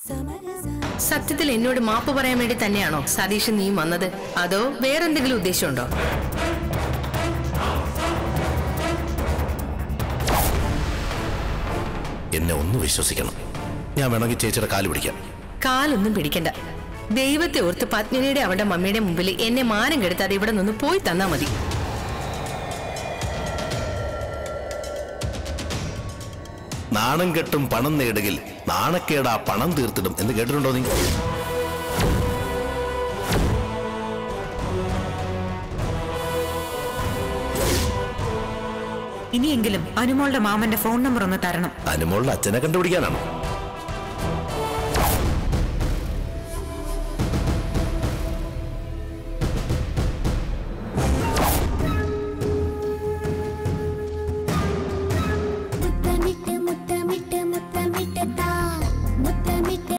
സത്യത്തിൽ എന്നോട് മാപ്പ് പറയാൻ വേണ്ടി തന്നെയാണോ സതീഷ് നീ വന്നത് അതോ വേറെന്തെങ്കിലും ഉദ്ദേശമുണ്ടോ എന്നെ ഒന്ന് വിശ്വസിക്കണം ഞാൻ വേണമെങ്കിൽ ചേച്ചിയുടെ കാല് പിടിക്കാം കാലൊന്നും പിടിക്കണ്ട ദൈവത്തെ ഓർത്ത് പത്മിനിയുടെ അവളുടെ മമ്മിയുടെ മുമ്പിൽ എന്നെ മാനം കെടുത്താതെ ഇവിടെ നിന്ന് പോയി തന്നാ മതി നാണം കെട്ടും പണം നേടുകിൽ നാണക്കേടാ പണം തീർത്തിടും എന്ന് കേട്ടിട്ടുണ്ടോ നീ ഇനിയെങ്കിലും അനുമോളുടെ മാമന്റെ ഫോൺ നമ്പർ ഒന്ന് തരണം അനുമോളുടെ അച്ഛനെ കണ്ടുപിടിക്കാനാണോ